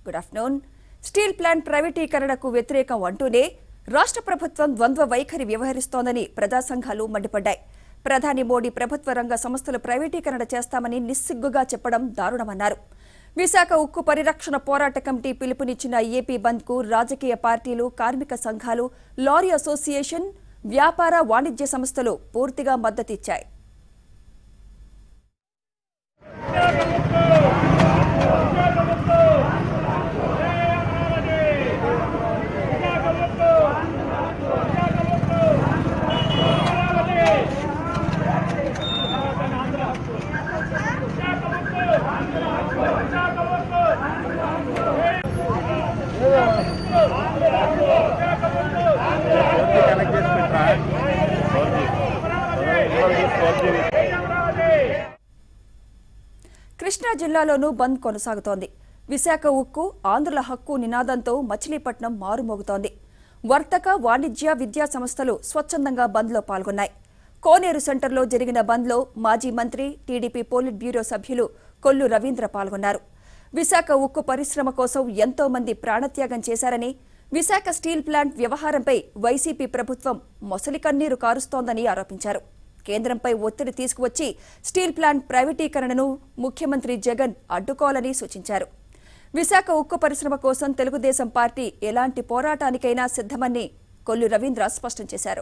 Good afternoon steel plant ప్రైవేటీకరణకు వ్యతిరేకం అంటూనే రాష్ట్ర ప్రభుత్వం ద్వంద్వ వైఖరి వ్యవహరిస్తోందని ప్రజా సంఘాలు మండిపడ్డాయి ప్రధాని మోడీ ప్రభుత్వ రంగ సంస్థలు ప్రైవేటీకరణ చేస్తామని నిస్సిగ్గుగా చెప్పడం దారుణమన్నారు విశాఖ ఉక్కు పరిరక్షణ పోరాట కమిటీ పిలుపునిచ్చిన ఏపీ బంద్కు రాజకీయ పార్టీలు కార్మిక సంఘాలు లారీ అసోసియేషన్ వ్యాపార వాణిజ్య సంస్థలు పూర్తిగా మద్దతిచ్చాయి కనెక్ట్ చేసి పెట్టరా కృష్ణా జిల్లాలోనూ బంద్ కొనసాగుతోంది విశాఖ ఉక్కు ఆంధ్రుల హక్కు నినాదంతో మచిలీపట్నం మారుమోగుతోంది వర్తక వాణిజ్య విద్యా సంస్థలు స్వచ్ఛందంగా బంద్లో పాల్గొన్నాయి కోనేరు సెంటర్లో జరిగిన బంద్లో మాజీ మంత్రి టీడీపీ పోలిట్ బ్యూరో సభ్యులు కొల్లు రవీంద్ర పాల్గొన్నారు విశాఖ ఉక్కు పరిశ్రమ కోసం ఎంతో మంది ప్రాణత్యాగం చేశారని విశాఖ స్టీల్ ప్లాంట్ వ్యవహారంపై వైసీపీ ప్రభుత్వం మొసలి కన్నీరు కారుస్తోందని ఆరోపించారు కేంద్రంపై ఒత్తిడి తీసుకువచ్చి స్టీల్ ప్లాంట్ ప్రైవేటీకరణను ముఖ్యమంత్రి జగన్ అడ్డుకోవాలని సూచించారు విశాఖ ఉక్కు పరిశ్రమ కోసం తెలుగుదేశం పార్టీ ఎలాంటి పోరాటానికైనా సిద్ధమని కొల్లు రవీంద్ర స్పష్టం చేశారు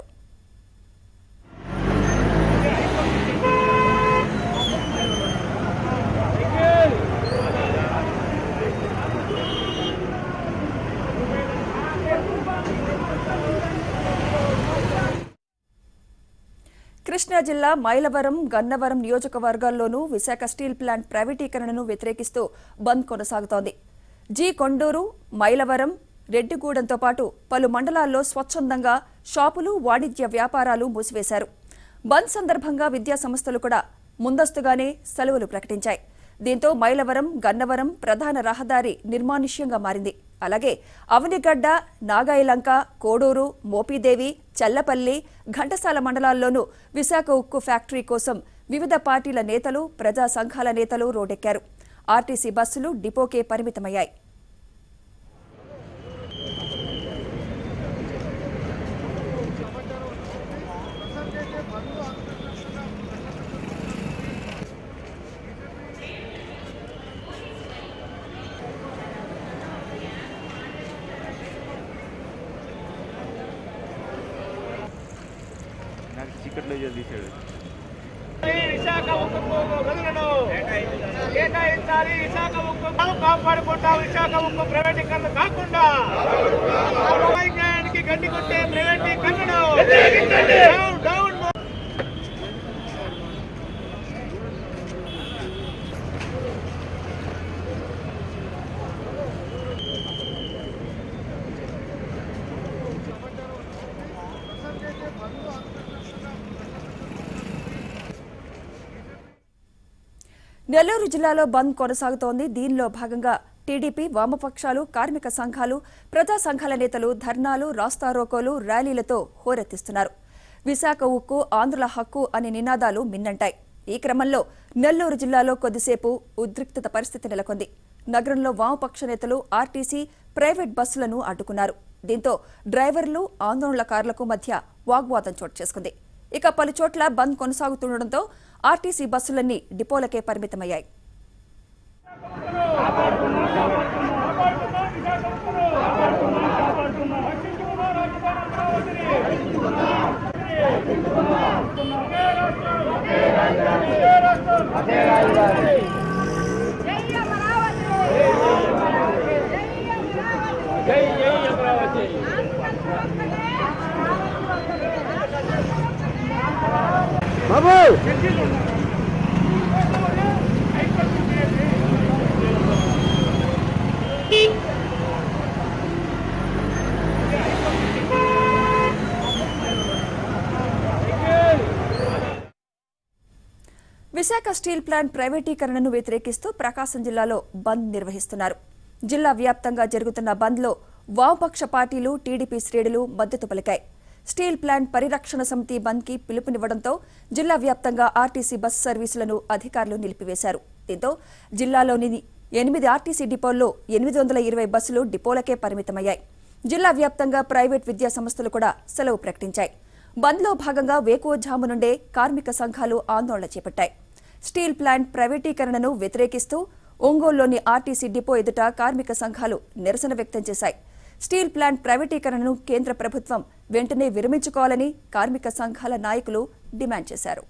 కృష్ణా జిల్లా మైలవరం గన్నవరం నియోజకవర్గాల్లోనూ విశాఖ స్టీల్ ప్లాంట్ ప్రైవేటీకరణను వ్యతిరేకిస్తూ బంద్ కొనసాగుతోంది జీ కొండూరు మైలవరం రెడ్డిగూడెంతో పాటు పలు మండలాల్లో స్వచ్ఛందంగా షాపులు వాణిజ్య వ్యాపారాలు మూసివేశారు బంద్ సందర్భంగా విద్యా సంస్థలు కూడా ముందస్తుగానే సెలవులు ప్రకటించాయి దీంతో మైలవరం గన్నవరం ప్రధాన రహదారి నిర్మానుష్యంగా మారింది అలాగే అవనిగడ్డ నాగాయలంక కోడూరు మోపిదేవి చల్లపల్లి ఘంటసాల మండలాల్లోనూ విశాఖ ఉక్కు ఫ్యాక్టరీ కోసం వివిధ పార్టీల నేతలు ప్రజా సంఘాల నేతలు రోడ్డెక్కారు ఆర్టీసీ బస్సులు డిపోకే పరిమితమయ్యాయి నాకు చీకట్లో తీసాడు విశాఖ ఉక్కు గదులను కేటాయించాలి విశాఖ ఉక్కు కాపాడుకుంటా విశాఖ ఉక్కు ప్రైవేటీకరణ కాకుండా న్యాయానికి గడ్డి కొట్టే ప్రైవేటీకరణను డౌన్ డౌన్ నెల్లూరు జిల్లాలో బంద్ కొనసాగుతోంది దీనిలో భాగంగా టీడీపీ వామపక్షాలు కార్మిక సంఘాలు ప్రజా సంఘాల నేతలు ధర్నాలు రాస్తారోకోలు ర్యాలీలతో హోరెత్తిస్తున్నారు విశాఖ ఉక్కు ఆంధ్రుల హక్కు అనే నినాదాలు మిన్నంటాయి ఈ క్రమంలో నెల్లూరు జిల్లాలో కొద్దిసేపు ఉద్రిక్తత పరిస్థితి నెలకొంది నగరంలో వామపక్ష నేతలు ఆర్టీసీ ప్రైవేట్ బస్సులను అడ్డుకున్నారు దీంతో డ్రైవర్లు ఆందోళనకారులకు మధ్య వాగ్వాదం చోటు చేసుకుంది ఇక పలు చోట్ల బంద్ కొనసాగుతుండటంతో ఆర్టీసీ బస్సులన్నీ డిపోలకే పరిమితమయ్యాయి జై అమరావతి జై అమరావతి విశాఖ స్టీల్ ప్లాంట్ ప్రైవేటీకరణను వ్యతిరేకిస్తూ ప్రకాశం జిల్లాలో బంద్ నిర్వహిస్తున్నారు జిల్లా వ్యాప్తంగా జరుగుతున్న బంద్లో వామపక్ష పార్టీలు టీడీపీ శ్రేణులు మద్దతు పలికాయి స్టీల్ ప్లాంట్ పరిరక్షణ సమితి బంద్కి పిలుపునివ్వడంతో జిల్లా వ్యాప్తంగా ఆర్టీసీ బస్సు సర్వీసులను అధికారులు నిలిపివేశారు దీంతో జిల్లాలోని ఎనిమిది ఆర్టీసీ డిపోల్లో ఎనిమిది వందల ఇరవై బస్సులు డిపోలకే పరిమితమయ్యాయి జిల్లా వ్యాప్తంగా ప్రైవేట్ విద్యా సంస్థలు కూడా సెలవు ప్రకటించాయి బంద్లో భాగంగా వేకువజాము నుండే కార్మిక సంఘాలు ఆందోళన చేపట్టాయి స్టీల్ ప్లాంట్ ప్రైవేటీకరణను వ్యతిరేకిస్తూ ఒంగోలులోని ఆర్టీసీ డిపో ఎదుట కార్మిక సంఘాలు నిరసన వ్యక్తం చేశాయి స్టీల్ ప్లాంట్ ప్రైవేటీకరణను కేంద్ర ప్రభుత్వం వెంటనే విరమించుకోవాలని కార్మిక సంఘాల నాయకులు డిమాండ్ చేశారు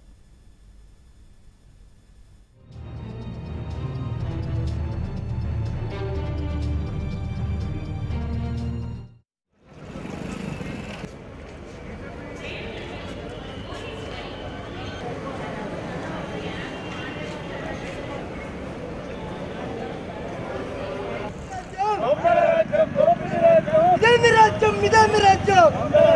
ఇదేమి రాజ్యం ఇదేమి రాజ్యం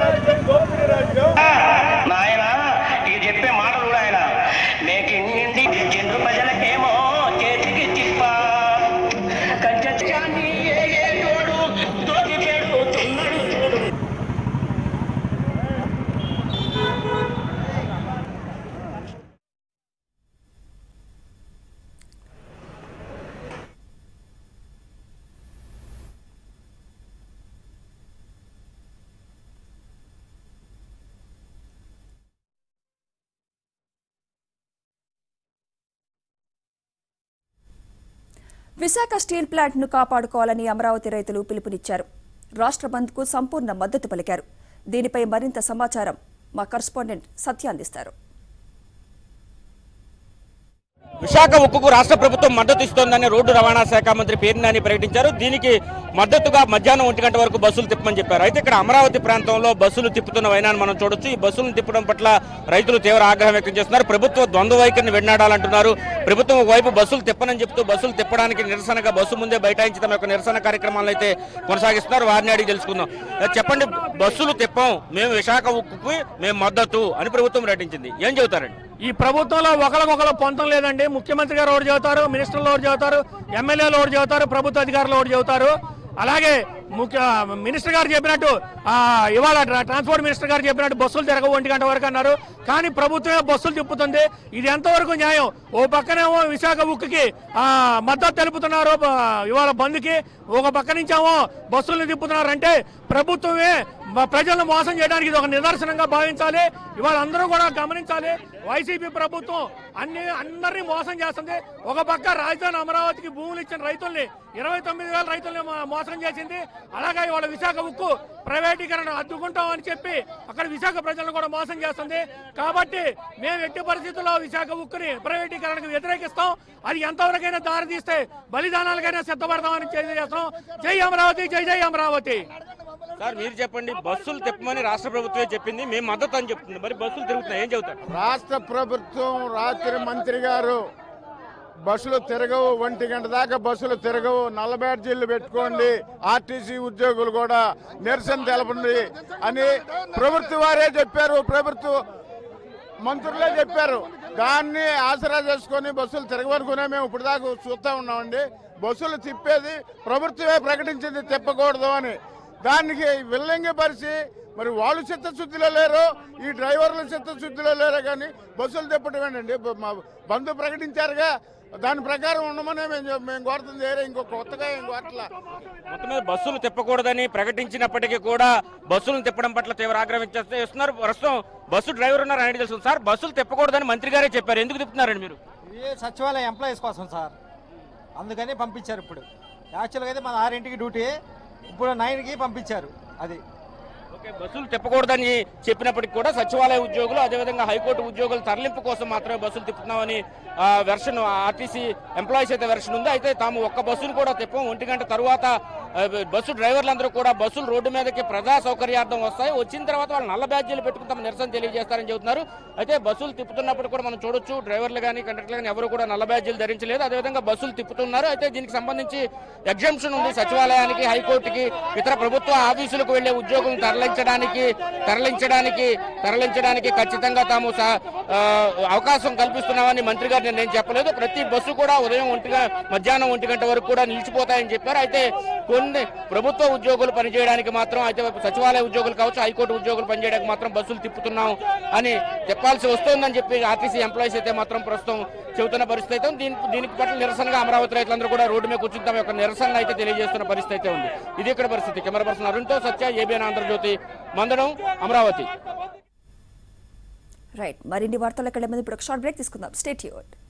నాయన ఇక చెప్పే మాటలు కూడా ఆయన మేకి నిండి జండు ప్రజలకేమో చేతికి తిప్ప కంచాన్ని ఏగేటోడు దోగి పెడుతున్నాడు చూడు విశాఖ స్టీల్ ప్లాంట్ను కాపాడుకోవాలని అమరావతి రైతులు పిలుపునిచ్చారు రాష్ట్ర బంద్కు సంపూర్ణ మద్దతు పలికారు దీనిపై మరింత సమాచారం మా కరస్పాండెంట్ సత్య అందిస్తారు విశాఖ ఉక్కుకు రాష్ట్ర ప్రభుత్వం మద్దతు ఇస్తోందని రోడ్డు రవాణా శాఖ మంత్రి పేర్నాని ప్రకటించారు దీనికి మద్దతుగా మధ్యాహ్నం ఒంటి గంట వరకు బస్సులు తిప్పమని చెప్పారు అయితే ఇక్కడ అమరావతి ప్రాంతంలో బస్సులు తిప్పుతున్న వైనాన్ని మనం చూడొచ్చు ఈ బస్సులను తిప్పడం పట్ల రైతులు తీవ్ర ఆగ్రహం వ్యక్తం చేస్తున్నారు ప్రభుత్వ ద్వంద్వ వైఖరిని వెన్నాడాలంటున్నారు ప్రభుత్వం వైపు బస్సులు తిప్పనని చెప్తూ బస్సులు తిప్పడానికి నిరసనగా బస్సు ముందే బైఠాయించి తమ యొక్క నిరసన కార్యక్రమాలను అయితే కొనసాగిస్తున్నారు వారిని అడిగి తెలుసుకుందాం చెప్పండి బస్సులు తిప్పం మేము విశాఖ ఉక్కుకు మేము మద్దతు అని ప్రభుత్వం ప్రకటించింది ఏం చెబుతారండి ఈ ప్రభుత్వంలో ఒకరికొకరు పొంతం లేదండి ముఖ్యమంత్రి గారు ఒకటి చెబుతారు మినిస్టర్లు ఒకటి చెబుతారు ఎమ్మెల్యేలు ఒకటి చెబుతారు ప్రభుత్వ అధికారులు ఒకటి చెబుతారు అలాగే ముఖ్య మినిస్టర్ గారు చెప్పినట్టు ఆ, ఇవాళ ట్రా- ట్రాన్స్పోర్ట్ మినిస్టర్ గారు చెప్పినట్టు బస్సులు తిరగవు ఒంటి గంట వరకు అన్నారు కానీ ప్రభుత్వమే బస్సులు తిప్పుతుంది ఇది ఎంతవరకు న్యాయం ఓ పక్కనేమో విశాఖ ఉక్కుకి ఆ, మద్దతు తెలుపుతున్నారు బ- ఇవాళ బంద్కి ఒక పక్క నుంచేమో బస్సులను తిప్పుతున్నారు అంటే ప్రభుత్వమే మ- ప్రజలను మోసం చేయడానికి ఇది ఒక నిదర్శనంగా భావించాలి ఇవాళ అందరూ కూడా గమనించాలి వైసీపీ ప్రభుత్వం అన్ని అందరినీ మోసం చేస్తుంది ఒక పక్క రాజధాని అమరావతికి భూములు ఇచ్చిన రైతుల్ని ఇరవై తొమ్మిది వేల రైతుల్ని మో- మోసం చేసింది అలాగే ఇవాళ విశాఖ ఉక్కు ప్రైవేటీకరణ అడ్డుకుంటామని చెప్పి అక్కడ విశాఖ ప్రజలను కూడా మోసం చేస్తుంది కాబట్టి మేము ఎట్టి పరిస్థితుల్లో విశాఖ ఉక్కుని ప్రైవేటీకరణకు వ్యతిరేకిస్తాం అది ఎంతవరకైనా దారి తీస్తే బలిదానాలకైనా సిద్ధపడతామని తెలియజేస్తాం జై అమరావతి జై జై అమరావతి సార్ మీరు చెప్పండి బస్సులు తిప్పమని రాష్ట్ర ప్రభుత్వమే చెప్పింది మేము మద్దతు అని చెప్తుంది మరి బస్సులు తిరుగుతున్నాయి ఏం చెబుతారు రాష్ట్ర ప్రభుత్వం రాత్రి మంత్రి గారు బస్సులు తిరగవు ఒంటి గంట దాకా బస్సులు తిరగవు నల్ల బ్యాడ్జీలు పెట్టుకోండి ఆర్టీసీ ఉద్యోగులు కూడా నిరసన తెలపండి అని ప్రభుత్వ వారే చెప్పారు ప్రభుత్వ మంత్రులే చెప్పారు దాన్ని ఆసరా చేసుకొని బస్సులు తిరగవనుకునే మేము ఇప్పుడు దాకా చూస్తూ ఉన్నామండి బస్సులు తిప్పేది ప్రభుత్వమే ప్రకటించింది తిప్పకూడదు అని దానికి విల్లంగిపరిచి మరి వాళ్ళు చిత్తశుద్ధిలో లేరు ఈ డ్రైవర్లు చిత్తశుద్ధిలో లేరు కానీ బస్సులు తిప్పటమేనండి బ- మా బంధు ప్రకటించారుగా దాని ప్రకారం ఉండమనే మేము చెప్- మేము కోరుతుంది వేరే ఇంకో కొత్తగా ఏం కోరట్లా మొత్తం మీద బస్సులు తిప్పకూడదని ప్రకటించినప్పటికీ కూడా బస్సులను తిప్పడం పట్ల తీవ్ర ఆగ్రహం చేస్తున్నారు ప్రస్తుతం బస్సు డ్రైవర్ ఉన్నారు అని తెలుసు సార్ బస్సులు తిప్పకూడదని మంత్రి గారే చెప్పారు ఎందుకు తిప్పుతున్నారండి మీరు ఇది సచివాలయ ఎంప్లాయీస్ కోసం సార్ అందుకని పంపించారు ఇప్పుడు యాక్చువల్గా అయితే మన ఆరింటికి డ్యూటీ ఇప్పుడు నైన్కి పంపించారు అది ఓకే బస్సులు తిప్పకూడదని చెప్పినప్పటికీ కూడా సచివాలయ ఉద్యోగులు అదేవిధంగా హైకోర్టు ఉద్యోగుల తరలింపు కోసం మాత్రమే బస్సులు తిప్పుతున్నామని ఆ, వెర్షన్ ఆర్టీసీ ఎంప్లాయీస్ అయితే వెర్షన్ ఉంది అయితే తాము ఒక్క బస్సును కూడా తిప్పం ఒంటి గంట తరువాత ఆ, బస్సు డ్రైవర్లందరూ కూడా బస్సులు రోడ్డు మీదకి ప్రజా సౌకర్యార్థం వస్తాయి వచ్చిన తర్వాత వాళ్ళు నల్ల బ్యాడ్జీలు పెట్టుకుని తమ నిరసన తెలియజేస్తారని చెబుతున్నారు అయితే బస్సులు తిప్పుతున్నప్పుడు కూడా మనం చూడొచ్చు డ్రైవర్లు కానీ కండక్టర్లు కానీ ఎవరు కూడా నల్ల బ్యాడ్జీలు ధరించలేదు అదేవిధంగా బస్సులు తిప్పుతున్నారు అయితే దీనికి సంబంధించి ఎగ్జామ్షన్ ఉంది సచివాలయానికి హైకోర్టుకి ఇతర ప్రభుత్వ ఆఫీసులకు వెళ్లే ఉద్యోగులను తరలించడానికి తరలించడానికి తరలించడానికి ఖచ్చితంగా తాము స- ఆ, అవకాశం కల్పిస్తున్నామని మంత్రి గారు నేను చెప్పలేదు ప్రతి బస్సు కూడా ఉదయం ఒంటిగా మధ్యాహ్నం ఒంటి గంట వరకు కూడా నిలిచిపోతాయని చెప్పారు అయితే కో- కొన్ని ప్రభుత్వ ఉద్యోగులు పనిచేయడానికి మాత్రం అయితే సచివాలయ ఉద్యోగులు కావచ్చు హైకోర్టు ఉద్యోగులు పనిచేయడానికి మాత్రం బస్సులు తిప్పుతున్నాం అని చెప్పాల్సి వస్తోందని చెప్పి ఆర్టీసీ ఎంప్లాయీస్ అయితే మాత్రం ప్రస్తుతం చెబుతున్న పరిస్థితి అయితే ఉంది. దీని దీనికి పట్ల నిరసనగా అమరావతి రైతులందరూ కూడా రోడ్డు మీద కూర్చుని తమ యొక్క నిరసన అయితే తెలియజేస్తున్న పరిస్థితి అయితే ఉంది ఇది ఇక్కడ పరిస్థితి కెమెరా పర్సన్ అరుణ్తో సత్య ఏబిఎన్ ఆంధ్రజ్యోతి మందడం అమరావతి రైట్ మరిన్ని వార్తలకు వెళ్ళే ముందు ఇప్పుడు ఒక షార్ట్ బ్రేక్ తీసుకుందాం స్టేట్ యూట్